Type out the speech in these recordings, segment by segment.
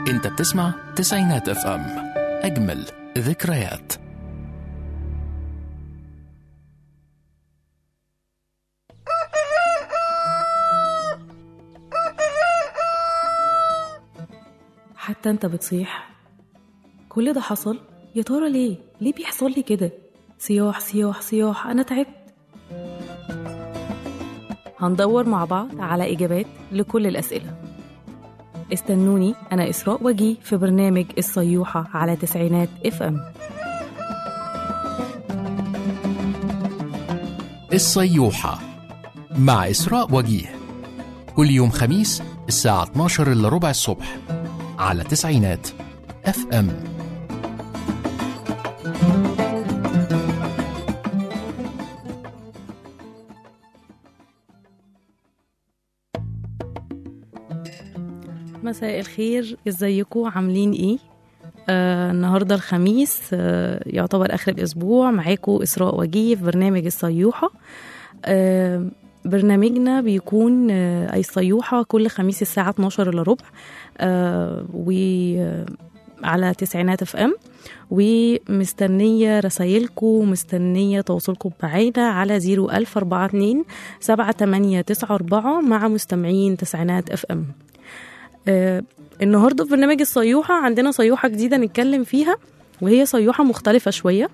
انت بتسمع تسعينات اف ام اجمل ذكريات حتى انت بتصيح كل ده حصل يا ترى ليه ليه بيحصل لي كده صياح صياح صياح انا تعبت هندور مع بعض على اجابات لكل الاسئله استنوني انا اسراء وجي في برنامج الصيوحه على تسعينات اف ام الصيوحة مع إسراء وجيه كل يوم خميس الساعة 12 إلا ربع الصبح على تسعينات اف ام مساء الخير ازيكم عاملين ايه آه النهارده الخميس آه يعتبر اخر الاسبوع معاكم اسراء وجيه في برنامج الصيوحه آه برنامجنا بيكون آه اي الصيوحه كل خميس الساعه 12 الا ربع آه و آه، على تسعينات اف ام ومستنيه رسايلكم ومستنيه تواصلكم معانا على 01042 7894 مع مستمعين تسعينات اف ام آه النهارده في برنامج الصيوحه عندنا صيوحه جديده نتكلم فيها وهي صيوحه مختلفه شويه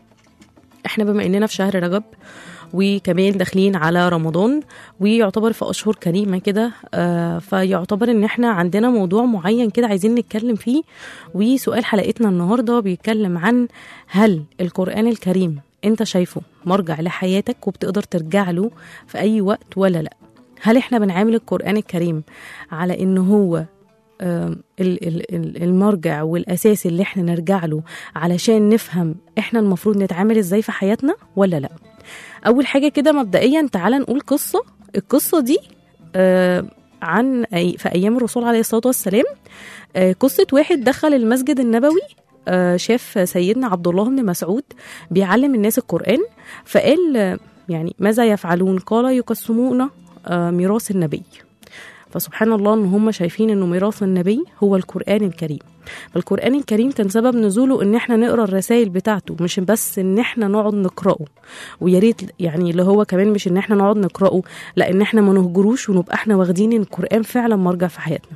احنا بما اننا في شهر رجب وكمان داخلين على رمضان ويعتبر في اشهر كريمه كده آه فيعتبر ان احنا عندنا موضوع معين كده عايزين نتكلم فيه وسؤال حلقتنا النهارده بيتكلم عن هل القران الكريم انت شايفه مرجع لحياتك وبتقدر ترجع له في اي وقت ولا لا هل احنا بنعامل القران الكريم على ان هو آم، ال- ال- ال- المرجع والاساس اللي احنا نرجع له علشان نفهم احنا المفروض نتعامل ازاي في حياتنا ولا لا اول حاجه كده مبدئيا تعالى نقول قصه القصه دي آه، عن أي في ايام الرسول عليه الصلاه والسلام آه، قصه واحد دخل المسجد النبوي آه، شاف سيدنا عبد الله بن مسعود بيعلم الناس القران فقال آه، يعني ماذا يفعلون قال يقسمون آه، ميراث النبي فسبحان الله ان هم شايفين انه ميراث النبي هو القران الكريم فالقران الكريم كان سبب نزوله ان احنا نقرا الرسائل بتاعته مش بس ان احنا نقعد نقراه ويا ريت يعني اللي هو كمان مش ان احنا نقعد نقراه لا ان احنا ما نهجروش ونبقى احنا واخدين ان القران فعلا مرجع في حياتنا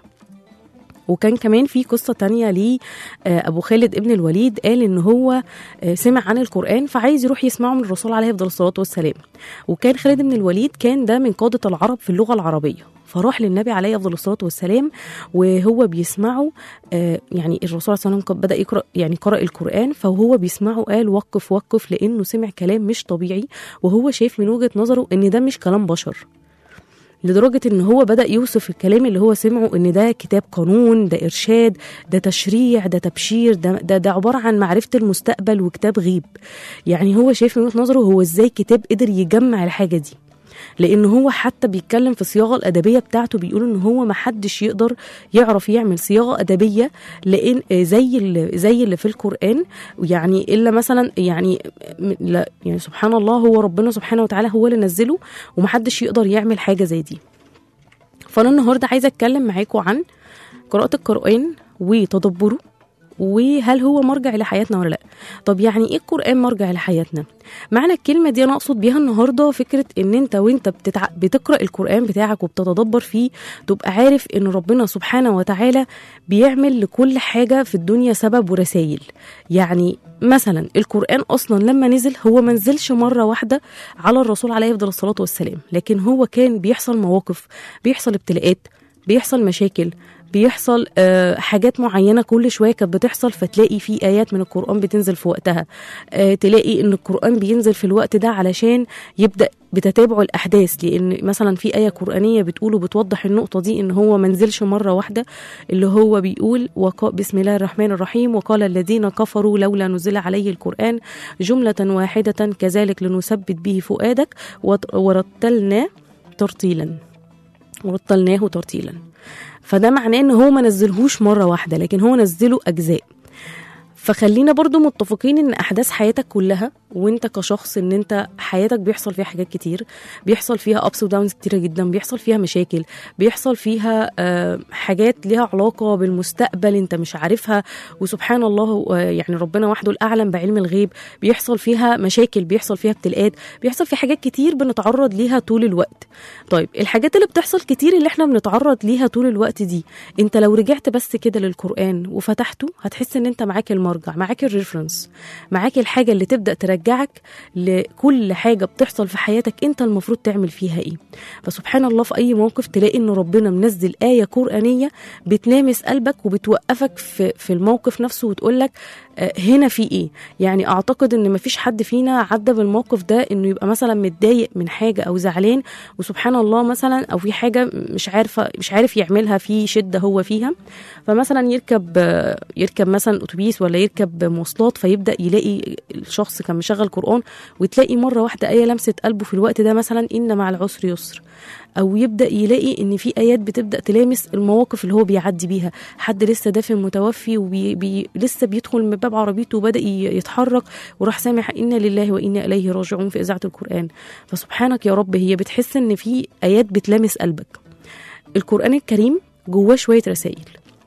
وكان كمان في قصة تانية ليه آه، أبو خالد ابن الوليد قال إن هو آه، سمع عن القرآن فعايز يروح يسمعه من الرسول عليه أفضل الصلاة والسلام وكان خالد بن الوليد كان ده من قادة العرب في اللغة العربية فراح للنبي عليه أفضل الصلاة والسلام وهو بيسمعه آه، يعني الرسول صلى الله عليه وسلم بدأ يقرأ يعني قرأ القرآن فهو بيسمعه قال وقف وقف لأنه سمع كلام مش طبيعي وهو شايف من وجهة نظره إن ده مش كلام بشر لدرجة ان هو بدأ يوصف الكلام اللي هو سمعه ان ده كتاب قانون ده ارشاد ده تشريع ده تبشير ده, ده, ده عبارة عن معرفة المستقبل وكتاب غيب يعني هو شايف من وجهة نظره هو ازاي كتاب قدر يجمع الحاجة دي لان هو حتى بيتكلم في الصياغه الادبيه بتاعته بيقول ان هو ما حدش يقدر يعرف يعمل صياغه ادبيه لان زي اللي زي اللي في القران يعني الا مثلا يعني م- لا يعني سبحان الله هو ربنا سبحانه وتعالى هو اللي نزله ومحدش يقدر يعمل حاجه زي دي فانا النهارده عايزه اتكلم معاكم عن قراءه القران وتدبره وهل هو مرجع لحياتنا ولا لا طب يعني ايه القران مرجع لحياتنا معنى الكلمه دي انا اقصد بيها النهارده فكره ان انت وانت بتتع... بتقرا القران بتاعك وبتتدبر فيه تبقى عارف ان ربنا سبحانه وتعالى بيعمل لكل حاجه في الدنيا سبب ورسائل يعني مثلا القران اصلا لما نزل هو ما نزلش مره واحده على الرسول عليه افضل الصلاه والسلام لكن هو كان بيحصل مواقف بيحصل ابتلاءات بيحصل مشاكل بيحصل آه، حاجات معينة كل شوية كانت بتحصل فتلاقي في آيات من القرآن بتنزل في وقتها آه، تلاقي إن القرآن بينزل في الوقت ده علشان يبدأ بتتابع الأحداث لأن مثلا في آية قرآنية بتقول وبتوضح النقطة دي إن هو منزلش مرة واحدة اللي هو بيقول وقا بسم الله الرحمن الرحيم وقال الذين كفروا لولا نزل عليه القرآن جملة واحدة كذلك لنثبت به فؤادك وت- ورتلنا ترتيلا ورتلناه ترتيلا فده معناه ان هو ما نزلهوش مره واحده لكن هو نزله اجزاء فخلينا برضو متفقين ان احداث حياتك كلها وانت كشخص ان انت حياتك بيحصل فيها حاجات كتير بيحصل فيها ابس وداونز كتيره جدا بيحصل فيها مشاكل بيحصل فيها آه، حاجات ليها علاقه بالمستقبل انت مش عارفها وسبحان الله آه، يعني ربنا وحده الاعلم بعلم الغيب بيحصل فيها مشاكل بيحصل فيها ابتلاءات بيحصل في حاجات كتير بنتعرض ليها طول الوقت طيب الحاجات اللي بتحصل كتير اللي احنا بنتعرض ليها طول الوقت دي انت لو رجعت بس كده للقران وفتحته هتحس ان انت معاك المرجع معاك الريفرنس معاك الحاجه اللي تبدا ترجعك لكل حاجه بتحصل في حياتك انت المفروض تعمل فيها ايه فسبحان الله في اي موقف تلاقي ان ربنا منزل ايه قرانيه بتلامس قلبك وبتوقفك في في الموقف نفسه وتقول لك هنا في ايه يعني اعتقد ان مفيش حد فينا عدى بالموقف ده انه يبقى مثلا متضايق من حاجه او زعلان وسبحان الله مثلا او في حاجه مش عارفه مش عارف يعملها في شده هو فيها فمثلا يركب يركب مثلا اتوبيس ولا يركب مواصلات فيبدا يلاقي الشخص كان مشغل قران وتلاقي مره واحده ايه لمست قلبه في الوقت ده مثلا ان مع العسر يسر او يبدا يلاقي ان في ايات بتبدا تلامس المواقف اللي هو بيعدي بيها حد لسه دافن متوفي وبي بي لسه بيدخل من باب عربيته وبدا يتحرك وراح سامع انا لله وانا اليه راجعون في اذاعه القران فسبحانك يا رب هي بتحس ان في ايات بتلامس قلبك القران الكريم جواه شويه رسائل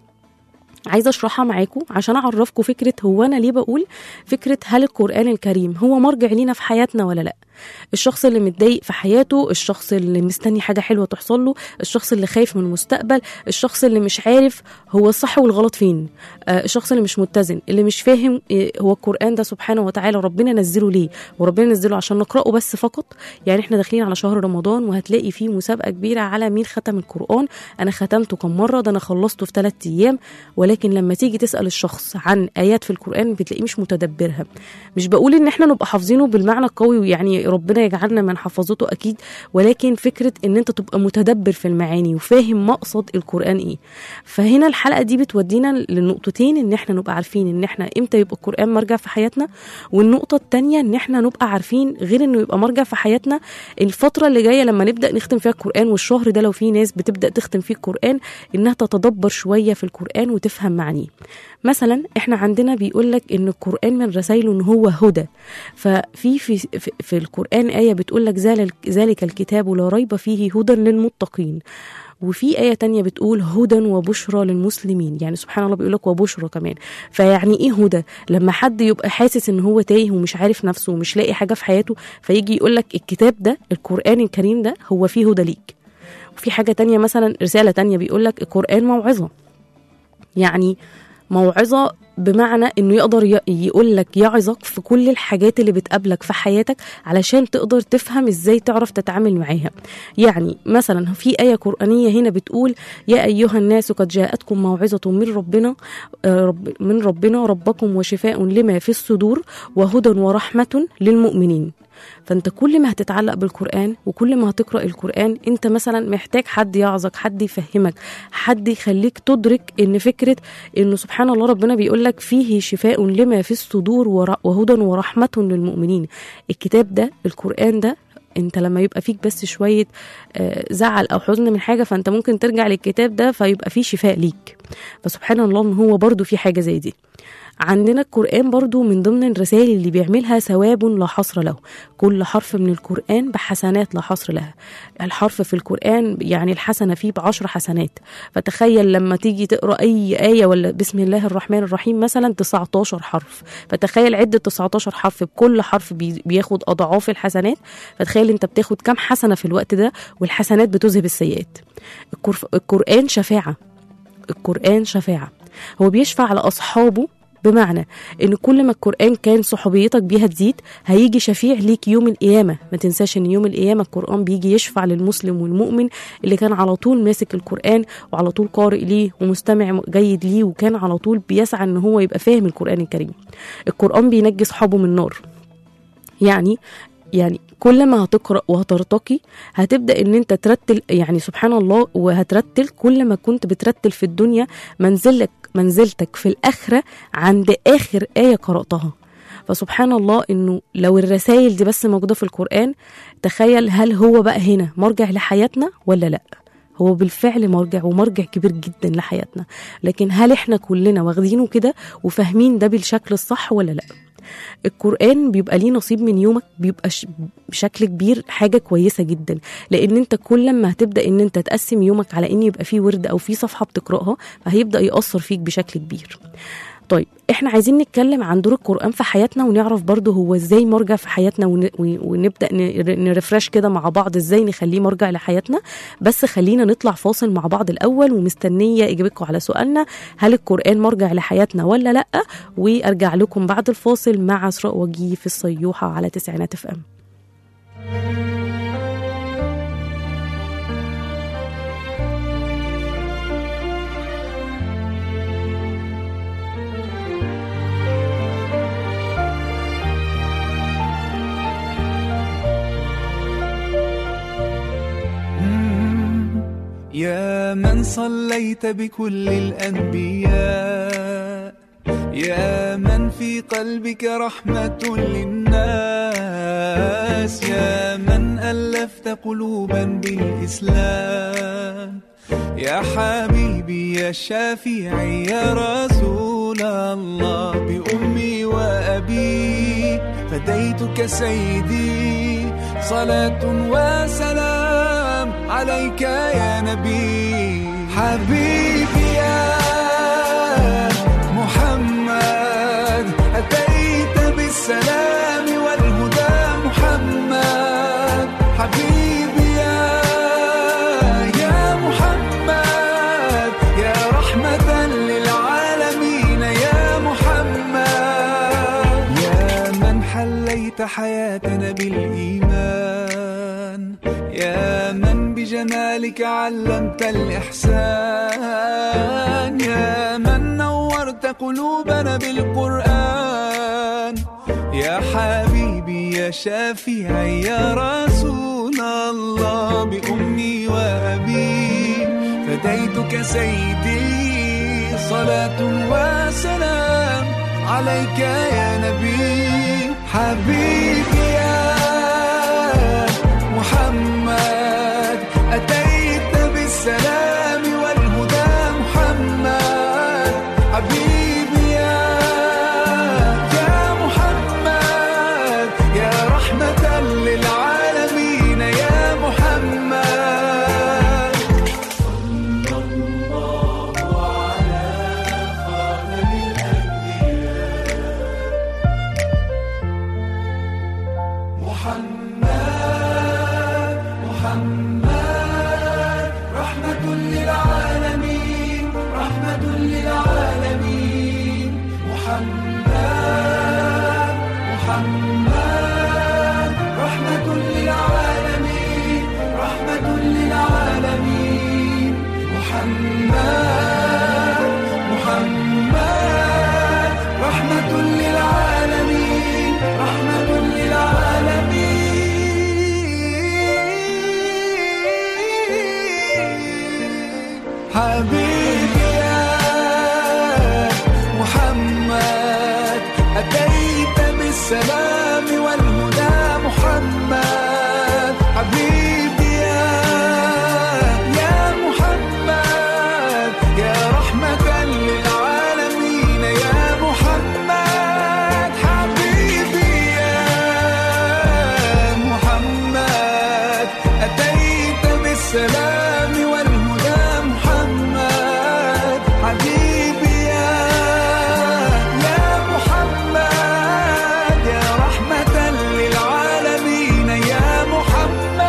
عايزه اشرحها معاكم عشان اعرفكم فكره هو انا ليه بقول فكره هل القران الكريم هو مرجع لينا في حياتنا ولا لا الشخص اللي متضايق في حياته الشخص اللي مستني حاجه حلوه تحصل له الشخص اللي خايف من المستقبل الشخص اللي مش عارف هو الصح والغلط فين آه الشخص اللي مش متزن اللي مش فاهم هو القران ده سبحانه وتعالى ربنا نزله ليه وربنا نزله عشان نقراه بس فقط يعني احنا داخلين على شهر رمضان وهتلاقي فيه مسابقه كبيره على مين ختم القران انا ختمته كم مره ده انا خلصته في ثلاث ايام ولكن لما تيجي تسال الشخص عن ايات في القران بتلاقيه مش متدبرها مش بقول ان احنا نبقى حافظينه بالمعنى القوي ويعني ربنا يجعلنا من حفظته اكيد ولكن فكره ان انت تبقى متدبر في المعاني وفاهم مقصد القران ايه فهنا الحلقه دي بتودينا للنقطتين ان احنا نبقى عارفين ان احنا امتى يبقى القران مرجع في حياتنا والنقطه الثانيه ان احنا نبقى عارفين غير انه يبقى مرجع في حياتنا الفتره اللي جايه لما نبدا نختم فيها القران والشهر ده لو في ناس بتبدا تختم فيه القران انها تتدبر شويه في القران وتفهم معانيه مثلا احنا عندنا بيقول لك ان القران من رسائله ان هو هدى ففي في في, في القران ايه بتقول لك ذلك الكتاب لا ريب فيه هدى للمتقين وفي آية تانية بتقول هدى وبشرى للمسلمين يعني سبحان الله بيقول لك وبشرى كمان فيعني ايه هدى لما حد يبقى حاسس ان هو تايه ومش عارف نفسه ومش لاقي حاجة في حياته فيجي يقول لك الكتاب ده القرآن الكريم ده هو فيه هدى ليك وفي حاجة تانية مثلا رسالة تانية بيقول لك القرآن موعظة يعني موعظة بمعنى انه يقدر يقول لك يعظك في كل الحاجات اللي بتقابلك في حياتك علشان تقدر تفهم ازاي تعرف تتعامل معاها يعني مثلا في آية قرآنية هنا بتقول يا أيها الناس قد جاءتكم موعظة من ربنا رب من ربنا ربكم وشفاء لما في الصدور وهدى ورحمة للمؤمنين فانت كل ما هتتعلق بالقران وكل ما هتقرا القران انت مثلا محتاج حد يعظك حد يفهمك حد يخليك تدرك ان فكره انه سبحان الله ربنا بيقول لك فيه شفاء لما في الصدور وهدى ورحمه للمؤمنين الكتاب ده القران ده انت لما يبقى فيك بس شويه زعل او حزن من حاجه فانت ممكن ترجع للكتاب ده فيبقى فيه شفاء ليك فسبحان الله ان هو برضو في حاجه زي دي عندنا القرآن برضو من ضمن الرسائل اللي بيعملها ثواب لا حصر له كل حرف من القرآن بحسنات لا حصر لها الحرف في القرآن يعني الحسنة فيه بعشر حسنات فتخيل لما تيجي تقرأ أي آية ولا بسم الله الرحمن الرحيم مثلا 19 حرف فتخيل عدة 19 حرف بكل حرف بياخد أضعاف الحسنات فتخيل أنت بتاخد كام حسنة في الوقت ده والحسنات بتذهب السيئات القرآن شفاعة القرآن شفاعة هو بيشفع على أصحابه بمعنى ان كل ما القران كان صحوبيتك بيها تزيد هيجي شفيع ليك يوم القيامه ما تنساش ان يوم القيامه القران بيجي يشفع للمسلم والمؤمن اللي كان على طول ماسك القران وعلى طول قارئ ليه ومستمع جيد ليه وكان على طول بيسعى ان هو يبقى فاهم القران الكريم القران بينجي صحابه من النار يعني يعني كل ما هتقرا وهترتقي هتبدا ان انت ترتل يعني سبحان الله وهترتل كل ما كنت بترتل في الدنيا منزلك منزلتك في الاخره عند اخر ايه قراتها فسبحان الله انه لو الرسائل دي بس موجوده في القران تخيل هل هو بقى هنا مرجع لحياتنا ولا لا هو بالفعل مرجع ومرجع كبير جدا لحياتنا لكن هل احنا كلنا واخدينه كده وفاهمين ده بالشكل الصح ولا لا القرآن بيبقى ليه نصيب من يومك بيبقى ش- بشكل كبير حاجة كويسة جدا لأن أنت كل ما هتبدأ إن أنت تقسم يومك على إن يبقى فيه ورد أو فيه صفحة بتقرأها فهيبدأ يأثر فيك بشكل كبير طيب احنا عايزين نتكلم عن دور القرآن في حياتنا ونعرف برضه هو ازاي مرجع في حياتنا ون- ون- ونبدأ ن- نرفرش كده مع بعض ازاي نخليه مرجع لحياتنا بس خلينا نطلع فاصل مع بعض الأول ومستنية إجابتكم على سؤالنا هل القرآن مرجع لحياتنا ولا لأ وأرجع لكم بعد الفاصل مع إسراء وجيه في الصيوحة على تسعينات اف ام يا من صليت بكل الأنبياء يا من في قلبك رحمة للناس يا من ألفت قلوبا بالإسلام يا حبيبي يا شافعي يا رسول الله بأمي وأبي فديتك سيدي صلاة وسلام عليك يا نبي حبيبي يا محمد أتيت بالسلام والهدى محمد حبيبي يا يا محمد يا رحمة للعالمين يا محمد يا من حليت حياتنا بالإيمان يا من بجمالك علمت الإحسان يا من نورت قلوبنا بالقرآن يا حبيبي يا شافعي يا رسول الله بأمي وأبي فديتك سيدي صلاة وسلام عليك يا نبي حبيبي يا محمد أتيت بالسلام والهدى محمد حبيبي يا يا محمد يا رحمة للعالمين يا محمد محمد محمد رحمة للعالمين رحمة للعالمين محمد محمد رحمة للعالمين رحمة للعالمين محمد محمد رحمة للعالمين رحمة للعالمين حبيبي يا محمد أتيت بالسلام والهدى محمد حبيبي يا يا محمد يا رحمة للعالمين يا محمد حبيبي يا محمد أتيت بالسلام والهدى محمد حبيبي يا يا محمد يا رحمة للعالمين يا محمد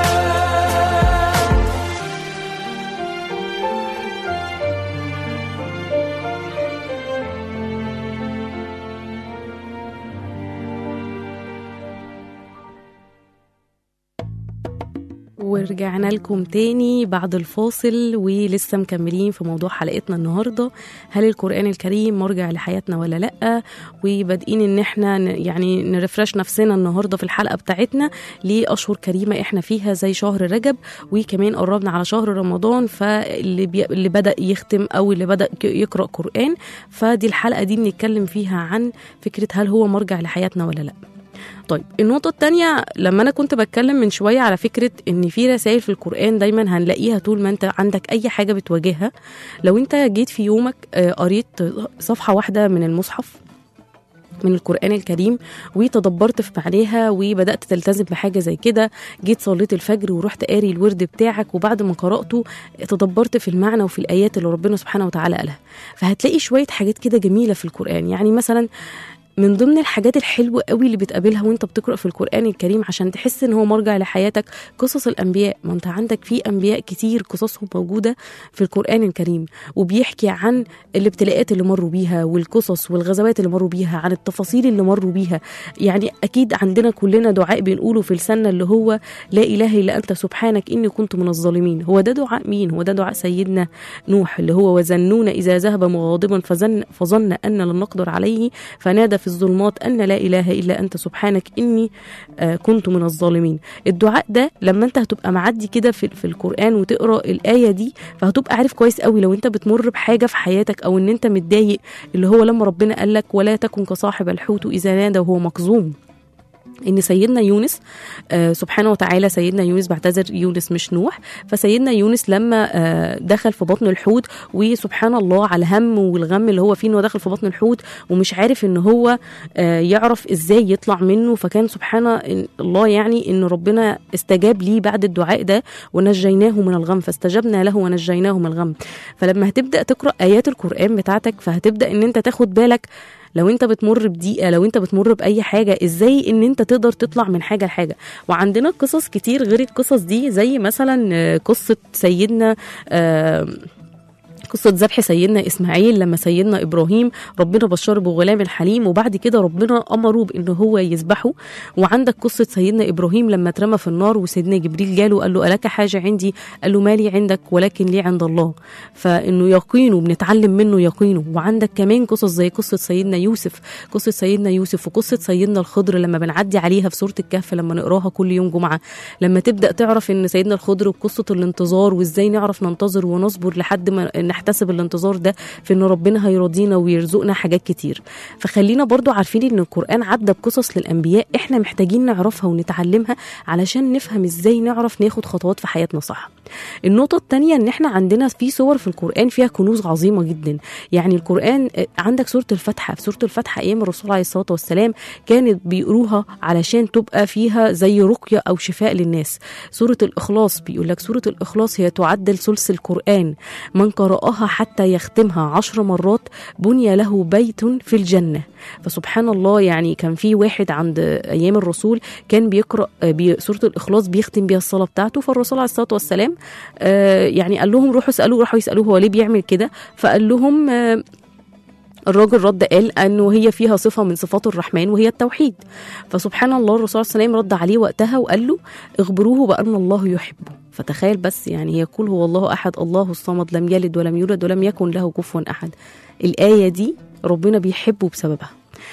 ورجعنا لكم تاني بعد الفاصل ولسه مكملين في موضوع حلقتنا النهارده هل القرآن الكريم مرجع لحياتنا ولا لأ وبادئين ان احنا ن- يعني نرفرش نفسنا النهارده في الحلقه بتاعتنا لأشهر كريمه احنا فيها زي شهر رجب وكمان قربنا على شهر رمضان فاللي بي... اللي بدأ يختم او اللي بدأ ك- يقرأ قرآن فدي الحلقه دي بنتكلم فيها عن فكره هل هو مرجع لحياتنا ولا لأ طيب النقطة التانية لما أنا كنت بتكلم من شوية على فكرة إن في رسائل في القرآن دايما هنلاقيها طول ما أنت عندك أي حاجة بتواجهها لو أنت جيت في يومك آه، قريت صفحة واحدة من المصحف من القرآن الكريم وتدبرت في معناها وبدأت تلتزم بحاجة زي كده جيت صليت الفجر ورحت قاري الورد بتاعك وبعد ما قرأته تدبرت في المعنى وفي الآيات اللي ربنا سبحانه وتعالى قالها فهتلاقي شوية حاجات كده جميلة في القرآن يعني مثلا من ضمن الحاجات الحلوة قوي اللي بتقابلها وانت بتقرأ في القرآن الكريم عشان تحس ان هو مرجع لحياتك قصص الأنبياء ما انت عندك في أنبياء كتير قصصهم موجودة في القرآن الكريم وبيحكي عن الابتلاءات اللي مروا بيها والقصص والغزوات اللي مروا بيها عن التفاصيل اللي مروا بيها يعني أكيد عندنا كلنا دعاء بنقوله في لساننا اللي هو لا إله إلا أنت سبحانك إني كنت من الظالمين هو ده دعاء مين هو ده دعاء سيدنا نوح اللي هو وزنون إذا ذهب مغاضبا فظن, فظن أن لن نقدر عليه فنادى في الظلمات أن لا إله إلا أنت سبحانك إني آه كنت من الظالمين الدعاء ده لما أنت هتبقى معدي كده في, في القرآن وتقرأ الآية دي فهتبقى عارف كويس قوي لو أنت بتمر بحاجة في حياتك أو أن أنت متضايق اللي هو لما ربنا قال لك ولا تكن كصاحب الحوت إذا نادى وهو مكظوم ان سيدنا يونس آه سبحانه وتعالى سيدنا يونس بعتذر يونس مش نوح فسيدنا يونس لما آه دخل في بطن الحوت وسبحان الله على الهم والغم اللي هو فيه انه دخل في بطن الحوت ومش عارف ان هو آه يعرف ازاي يطلع منه فكان سبحان الله يعني ان ربنا استجاب ليه بعد الدعاء ده ونجيناه من الغم فاستجبنا له ونجيناه من الغم فلما هتبدا تقرا ايات القران بتاعتك فهتبدا ان انت تاخد بالك لو انت بتمر بضيقه لو انت بتمر باي حاجه ازاي ان انت تقدر تطلع من حاجه لحاجه وعندنا قصص كتير غير القصص دي زي مثلا آه، قصه سيدنا آه قصة ذبح سيدنا إسماعيل لما سيدنا إبراهيم ربنا بشره بغلام حليم وبعد كده ربنا أمره بإنه هو يذبحه وعندك قصة سيدنا إبراهيم لما اترمى في النار وسيدنا جبريل جاله قال له ألك حاجة عندي قال له مالي عندك ولكن لي عند الله فإنه يقينه بنتعلم منه يقينه وعندك كمان قصص زي قصة سيدنا يوسف قصة سيدنا يوسف وقصة سيدنا الخضر لما بنعدي عليها في سورة الكهف لما نقراها كل يوم جمعة لما تبدأ تعرف إن سيدنا الخضر وقصة الانتظار وإزاي نعرف ننتظر ونصبر لحد ما نحتسب الانتظار ده في ان ربنا هيرضينا ويرزقنا حاجات كتير فخلينا برضو عارفين ان القرآن عدى بقصص للأنبياء احنا محتاجين نعرفها ونتعلمها علشان نفهم ازاي نعرف ناخد خطوات في حياتنا صح النقطة التانية ان احنا عندنا في صور في القرآن فيها كنوز عظيمة جدا يعني القرآن آه، عندك سورة الفاتحة في سورة الفاتحة ايام الرسول عليه الصلاة والسلام كانت بيقروها علشان تبقى فيها زي رقية او شفاء للناس سورة الإخلاص بيقول لك سورة الإخلاص هي تعدل ثلث القرآن من قرأها حتى يختمها عشر مرات بني له بيت في الجنة فسبحان الله يعني كان في واحد عند أيام الرسول كان بيقرأ آه، بي سورة الإخلاص بيختم بيها الصلاة بتاعته فالرسول عليه الصلاة والسلام آه، يعني قال لهم روحوا اسألوه راحوا يسألوه هو ليه بيعمل كده فقال لهم آه، الراجل رد قال انه هي فيها صفه من صفات الرحمن وهي التوحيد فسبحان الله الرسول صلى الله عليه وسلم رد عليه وقتها وقال له اخبروه بان الله يحبه فتخيل بس يعني هي قل هو الله احد الله الصمد لم يلد ولم يولد ولم يكن له كفوا احد الايه دي ربنا بيحبه بسببها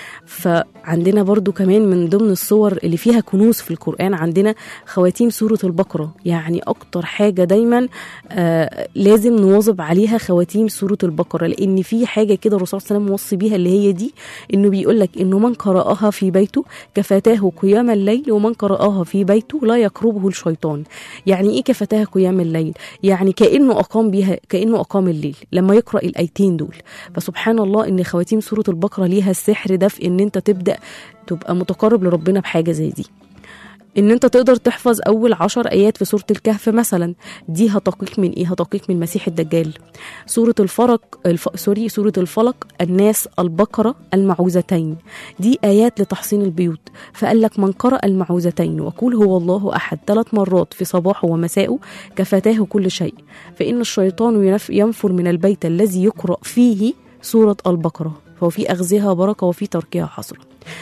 فعندنا برضو كمان من ضمن الصور اللي فيها كنوز في القرآن عندنا خواتيم سورة البقرة يعني أكتر حاجة دايما آه لازم نواظب عليها خواتيم سورة البقرة لأن في حاجة كده الرسول صلى الله عليه وسلم موصي بيها اللي هي دي إنه بيقول لك إنه من قرأها في بيته كفتاه قيام الليل ومن قرأها في بيته لا يقربه الشيطان يعني إيه كفتاه قيام الليل يعني كأنه أقام بيها كأنه أقام الليل لما يقرأ الآيتين دول فسبحان الله إن خواتيم سورة البقرة ليها السحر ده في إن أنت تبدأ تبقى متقرب لربنا بحاجة زي دي ان انت تقدر تحفظ اول عشر ايات في سوره الكهف مثلا دي هتقيك من ايه هتقيك من المسيح الدجال سوره الفرق الف... سوري سوره الفلق الناس البقره المعوذتين دي ايات لتحصين البيوت فقال لك من قرأ المعوذتين وقول هو الله احد ثلاث مرات في صباحه ومسائه كفتاه كل شيء فان الشيطان ينف... ينفر من البيت الذي يقرأ فيه سوره البقره فهو في اخذها بركه وفي تركها حسره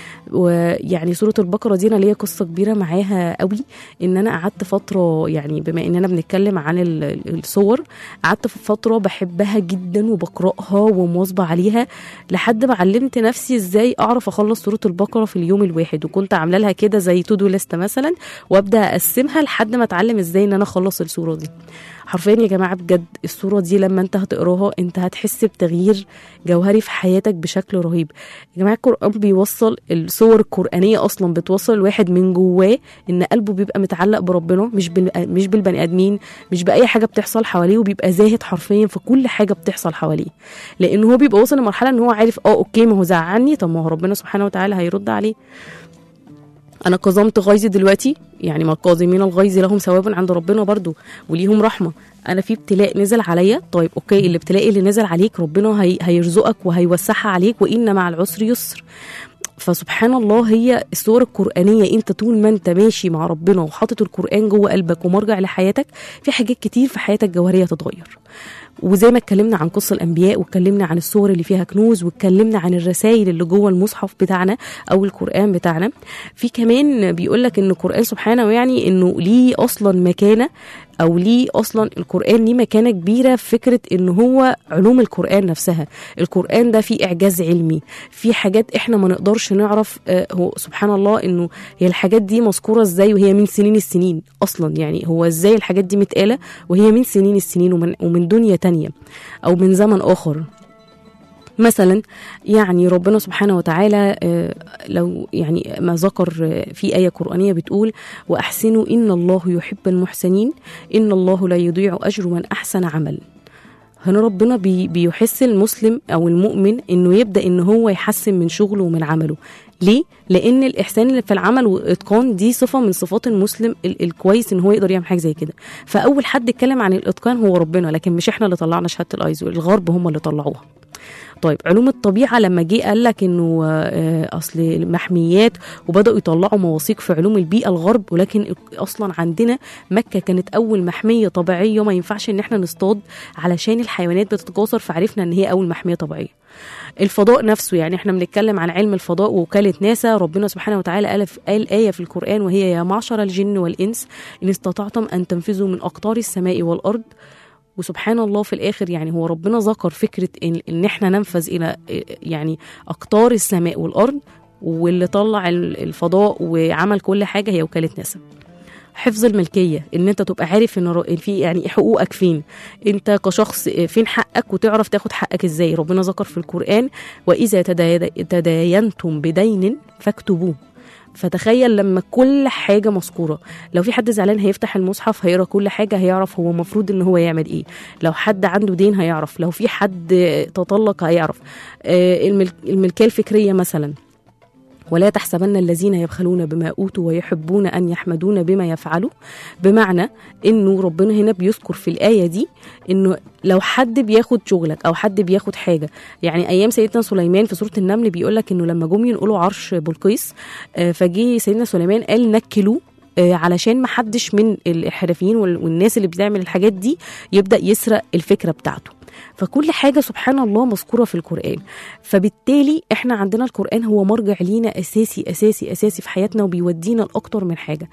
ويعني سوره البقره دي انا ليا قصه كبيره معاها قوي ان انا قعدت فتره يعني بما اننا بنتكلم عن ال- ال- الصور قعدت في فتره بحبها جدا وبقراها ومواظبه عليها لحد ما علمت نفسي ازاي اعرف اخلص سوره البقره في اليوم الواحد وكنت عامله لها كده زي تو دو ليست مثلا وابدا اقسمها لحد ما اتعلم ازاي ان انا اخلص السوره دي حرفيا يا جماعه بجد الصوره دي لما انت هتقراها انت هتحس بتغيير جوهري في حياتك بشكل رهيب يا جماعه القران بيوصل الصور القرانيه اصلا بتوصل الواحد من جواه ان قلبه بيبقى متعلق بربنا مش بال... مش بالبني ادمين مش باي حاجه بتحصل حواليه وبيبقى زاهد حرفيا في كل حاجه بتحصل حواليه لان هو بيبقى وصل لمرحله ان هو عارف اه اوكي ما هو زعلني طب ما هو ربنا سبحانه وتعالى هيرد عليه انا كظمت غيظي دلوقتي يعني ما الكاظمين الغيظ لهم ثواب عند ربنا برضو وليهم رحمه انا في ابتلاء نزل عليا طيب اوكي الابتلاء اللي نزل عليك ربنا هي هيرزقك وهيوسعها عليك وان مع العسر يسر فسبحان الله هي الصور القرآنية انت طول ما انت ماشي مع ربنا وحاطط القرآن جوه قلبك ومرجع لحياتك في حاجات كتير في حياتك الجوهرية تتغير وزي ما اتكلمنا عن قصة الأنبياء واتكلمنا عن الصور اللي فيها كنوز واتكلمنا عن الرسائل اللي جوه المصحف بتاعنا أو القرآن بتاعنا في كمان بيقول لك إن القرآن سبحانه يعني إنه ليه أصلا مكانة او ليه اصلا القران ليه مكانه كبيره في فكره ان هو علوم القران نفسها القران ده فيه اعجاز علمي في حاجات احنا ما نقدرش نعرف آه، هو سبحان الله انه هي الحاجات دي مذكوره ازاي وهي من سنين السنين اصلا يعني هو ازاي الحاجات دي متقاله وهي من سنين السنين ومن, ومن دنيا تانية او من زمن اخر مثلا يعني ربنا سبحانه وتعالى آه، لو يعني ما ذكر آه، في آية قرآنية بتقول وأحسنوا إن الله يحب المحسنين إن الله لا يضيع أجر من أحسن عمل هنا ربنا بي بيحس المسلم أو المؤمن إنه يبدأ إن هو يحسن من شغله ومن عمله ليه؟ لأن الإحسان اللي في العمل والإتقان دي صفة من صفات المسلم ال- الكويس إن هو يقدر يعمل حاجة زي كده فأول حد اتكلم عن الإتقان هو ربنا لكن مش إحنا اللي طلعنا شهادة الأيزو الغرب هم اللي طلعوها طيب علوم الطبيعه لما جه قال لك انه آه، اصل المحميات وبداوا يطلعوا مواثيق في علوم البيئه الغرب ولكن اصلا عندنا مكه كانت اول محميه طبيعيه ما ينفعش ان احنا نصطاد علشان الحيوانات بتتكاثر فعرفنا ان هي اول محميه طبيعيه الفضاء نفسه يعني احنا بنتكلم عن علم الفضاء ووكاله ناسا ربنا سبحانه وتعالى قال قال ايه في القران وهي يا معشر الجن والانس ان استطعتم ان تنفذوا من اقطار السماء والارض وسبحان الله في الاخر يعني هو ربنا ذكر فكره ان, إن احنا ننفذ الى يعني اقطار السماء والارض واللي طلع ال- الفضاء وعمل كل حاجه هي وكاله ناسا حفظ الملكيه ان انت تبقى عارف ان ر- في يعني حقوقك فين انت كشخص فين حقك وتعرف تاخد حقك ازاي ربنا ذكر في القران واذا تداي- تداينتم بدين فاكتبوه فتخيل لما كل حاجه مذكوره لو في حد زعلان هيفتح المصحف هيقرا كل حاجه هيعرف هو المفروض ان هو يعمل ايه لو حد عنده دين هيعرف لو في حد تطلق هيعرف آه، الملك الملكيه الفكريه مثلا ولا تحسبن الذين يبخلون بما اوتوا ويحبون ان يحمدون بما يفعلوا بمعنى انه ربنا هنا بيذكر في الايه دي انه لو حد بياخد شغلك او حد بياخد حاجه يعني ايام سيدنا سليمان في سوره النمل بيقول لك انه لما جم ينقلوا عرش بلقيس آه، فجه سيدنا سليمان قال نكلوه آه، علشان ما حدش من الحرفيين وال- والناس اللي بتعمل الحاجات دي يبدا يسرق الفكره بتاعته فكل حاجه سبحان الله مذكوره في القران فبالتالي احنا عندنا القران هو مرجع لينا اساسي اساسي اساسي في حياتنا وبيودينا لاكتر من حاجه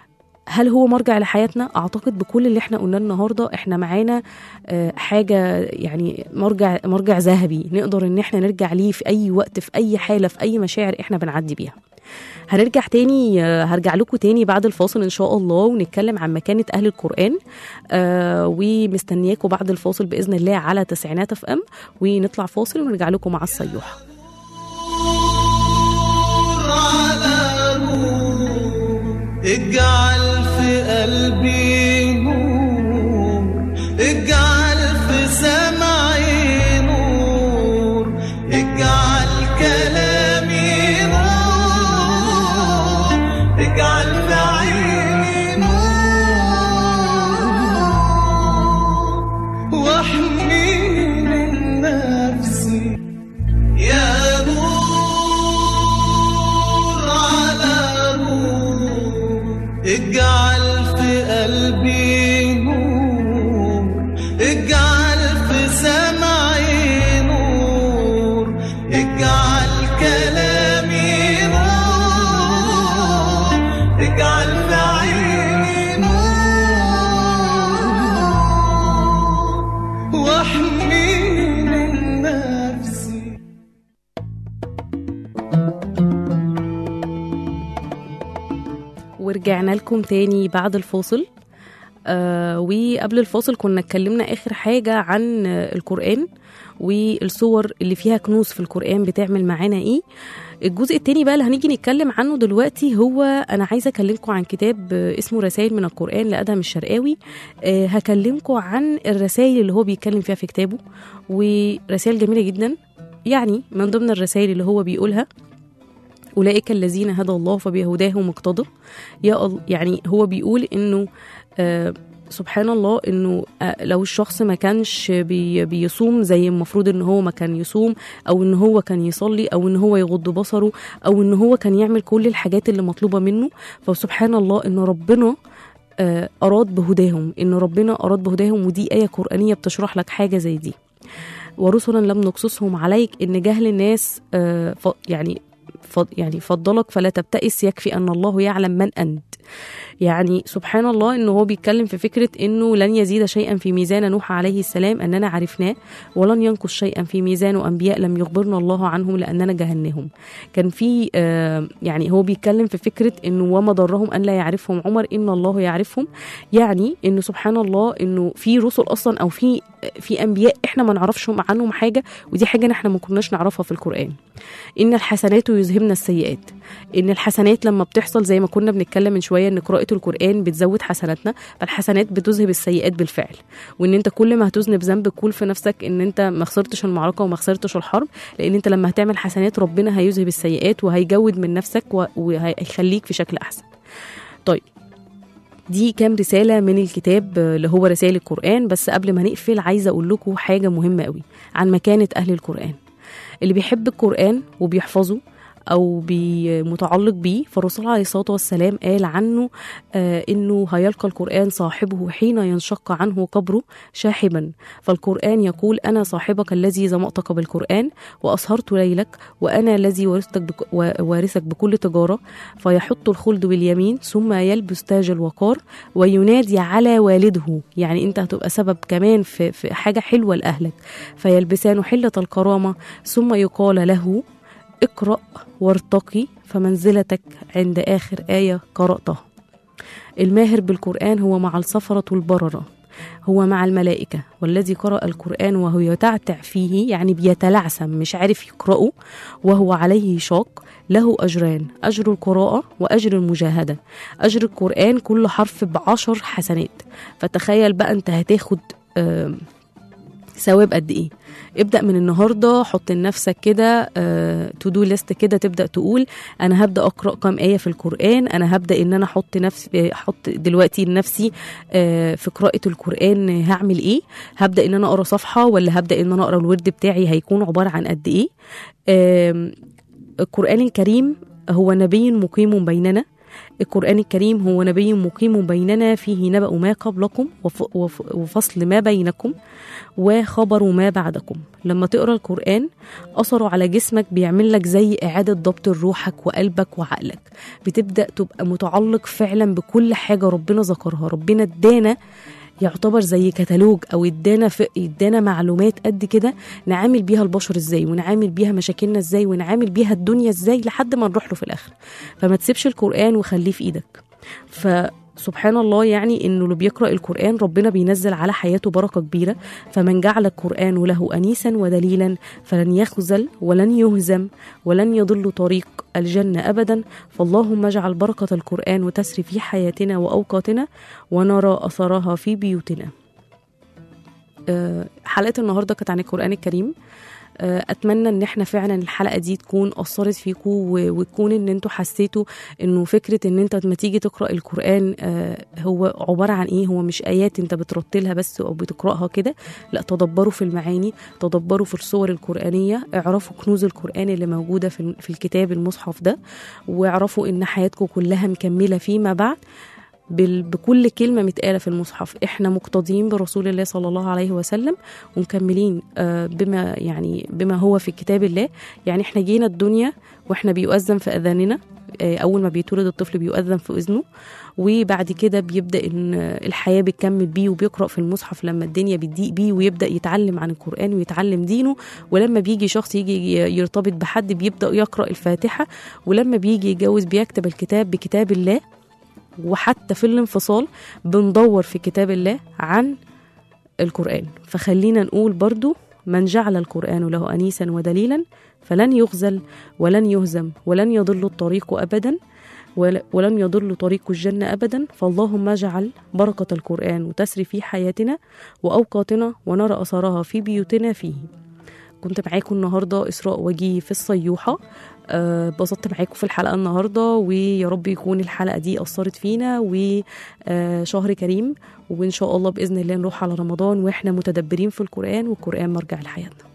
هل هو مرجع لحياتنا اعتقد بكل اللي احنا قلناه النهارده احنا معانا آه، حاجه يعني مرجع مرجع ذهبي نقدر ان احنا نرجع ليه في اي وقت في اي حاله في اي مشاعر احنا بنعدي بيها هنرجع تاني آه، هرجع لكم تاني بعد الفاصل ان شاء الله ونتكلم عن مكانه اهل القران آه ومستنياكم بعد الفاصل باذن الله على تسعينات اف ام ونطلع فاصل ونرجع لكم مع الصيوحه على نور اجعل في قلبي نور اجعل في سمعي نور اجعل كلامي نور اجعل في عيني نور واحمي من نفسي يا نور على نور اجعل في قلبي نور اجعل في سمعي نور اجعل كلامي نور اجعل في عيني نور واحمي من نفسي ورجعنا لكم تاني بعد الفاصل آه وقبل الفاصل كنا اتكلمنا اخر حاجه عن آه، القران والصور اللي فيها كنوز في القران بتعمل معانا ايه الجزء التاني بقى اللي هنيجي نتكلم عنه دلوقتي هو انا عايزه اكلمكم عن كتاب آه، اسمه رسائل من القران لادهم الشرقاوي آه، هكلمكم عن الرسائل اللي هو بيتكلم فيها في كتابه ورسائل جميله جدا يعني من ضمن الرسائل اللي هو بيقولها أولئك الذين هدى الله فبهداه مقتدى يا ال- يعني هو بيقول إنه آه سبحان الله إنه آه لو الشخص ما كانش بي بيصوم زي المفروض إن هو ما كان يصوم أو إن هو كان يصلي أو إن هو يغض بصره أو إن هو كان يعمل كل الحاجات اللي مطلوبة منه فسبحان الله إن ربنا آه أراد بهداهم إن ربنا أراد بهداهم ودي آية قرآنية بتشرح لك حاجة زي دي ورسلا لم نقصصهم عليك ان جهل الناس آه، ف- يعني فض يعني فضلك فلا تبتئس يكفي ان الله يعلم من انت يعني سبحان الله انه هو بيتكلم في فكره انه لن يزيد شيئا في ميزان نوح عليه السلام اننا عرفناه ولن ينقص شيئا في ميزان انبياء لم يخبرنا الله عنهم لاننا جهلناهم كان في آه يعني هو بيتكلم في فكره انه وما ضرهم ان لا يعرفهم عمر ان الله يعرفهم يعني انه سبحان الله انه في رسل اصلا او في في انبياء احنا ما نعرفش عنهم حاجه ودي حاجه احنا ما كناش نعرفها في القران ان الحسنات يذهبن السيئات ان الحسنات لما بتحصل زي ما كنا بنتكلم من شويه ان قراءه القران بتزود حسناتنا فالحسنات بتذهب السيئات بالفعل وان انت كل ما هتذنب ذنب قول في نفسك ان انت ما خسرتش المعركه وما خسرتش الحرب لان انت لما هتعمل حسنات ربنا هيذهب السيئات وهيجود من نفسك و- وهيخليك في شكل احسن طيب دي كام رسالة من الكتاب اللي هو رسائل القرآن بس قبل ما نقفل عايزة أقول لكم حاجة مهمة قوي عن مكانة أهل القرآن اللي بيحب القرآن وبيحفظه أو بي- متعلق بيه فالرسول عليه الصلاة والسلام قال عنه آه إنه هيلقى القرآن صاحبه حين ينشق عنه قبره شاحبا فالقرآن يقول أنا صاحبك الذي ظمأتك بالقرآن وأسهرت ليلك وأنا الذي ورثتك بك و- وارثك بكل تجارة فيحط الخلد باليمين ثم يلبس تاج الوقار وينادي على والده يعني انت هتبقى سبب كمان في, في حاجة حلوة لأهلك فيلبسان حلة الكرامة ثم يقال له اقرأ وارتقي فمنزلتك عند آخر آية قرأتها الماهر بالقرآن هو مع السفرة البررة هو مع الملائكة والذي قرأ القرآن وهو يتعتع فيه يعني بيتلعثم مش عارف يقرأه وهو عليه شاق له أجران أجر القراءة وأجر المجاهدة أجر القرآن كل حرف بعشر حسنات فتخيل بقى أنت هتاخد آم، ثواب قد ايه ابدا من النهارده حط لنفسك كده تو دو ليست كده تبدا تقول انا هبدا اقرا كام ايه في القران انا هبدا ان انا احط نفسي احط دلوقتي لنفسي آه، في قراءه القران هعمل ايه هبدا ان انا اقرا صفحه ولا هبدا ان انا اقرا الورد بتاعي هيكون عباره عن قد ايه آم، القران الكريم هو نبي مقيم بيننا القرآن الكريم هو نبي مقيم بيننا فيه نبأ ما قبلكم وف- وف- وفصل ما بينكم وخبر ما بعدكم لما تقرا القرآن أثره على جسمك بيعمل لك زي إعادة ضبط لروحك وقلبك وعقلك بتبدأ تبقى متعلق فعلا بكل حاجة ربنا ذكرها ربنا ادانا يعتبر زي كتالوج او ادانا ف... ادانا معلومات قد كده نعامل بيها البشر ازاي ونعامل بيها مشاكلنا ازاي ونعامل بيها الدنيا ازاي لحد ما نروح له في الاخر فما تسيبش القران وخليه في ايدك فسبحان الله يعني انه اللي بيقرا القران ربنا بينزل على حياته بركه كبيره فمن جعل القران له انيسا ودليلا فلن يخذل ولن يهزم ولن يضل طريق الجنه ابدا فاللهم اجعل بركه القران وتسري في حياتنا واوقاتنا ونرى اثرها في بيوتنا آه، حلقه النهارده كانت عن القران الكريم آه، اتمنى ان احنا فعلا الحلقه دي تكون اثرت فيكم وتكون ان انتوا حسيتوا انه فكره ان انت لما تيجي تقرا القران آه، هو عباره عن ايه هو مش ايات انت بترتلها بس او بتقراها كده لا تدبروا في المعاني تدبروا في الصور القرانيه اعرفوا كنوز القران اللي موجوده في في الكتاب المصحف ده واعرفوا ان حياتكم كلها مكمله فيما بعد بال- بكل كلمة متقالة في المصحف احنا مقتدين برسول الله صلى الله عليه وسلم ومكملين آه، بما يعني بما هو في كتاب الله يعني احنا جينا الدنيا واحنا بيؤذن في اذاننا آه، اول ما بيتولد الطفل بيؤذن في اذنه وبعد كده بيبدا ان الحياه بتكمل بيه وبيقرا في المصحف لما الدنيا بتضيق بيه ويبدا يتعلم عن القران ويتعلم دينه ولما بيجي شخص يجي يرتبط بحد بيبدا يقرا الفاتحه ولما بيجي يتجوز بيكتب الكتاب بكتاب الله وحتى في الانفصال بندور في كتاب الله عن القرآن فخلينا نقول برضو من جعل القرآن له أنيسا ودليلا فلن يخزل ولن يهزم ولن يضل الطريق أبدا ول- ولن يضل طريق الجنة أبدا فاللهم اجعل بركة القرآن تسري في حياتنا وأوقاتنا ونرى أثرها في بيوتنا فيه كنت معاكم النهاردة إسراء وجيه في الصيوحة أه بسطت معاكم في الحلقة النهاردة ويا رب يكون الحلقة دي أثرت فينا وشهر كريم وإن شاء الله بإذن الله نروح على رمضان وإحنا متدبرين في القرآن والقرآن مرجع لحياتنا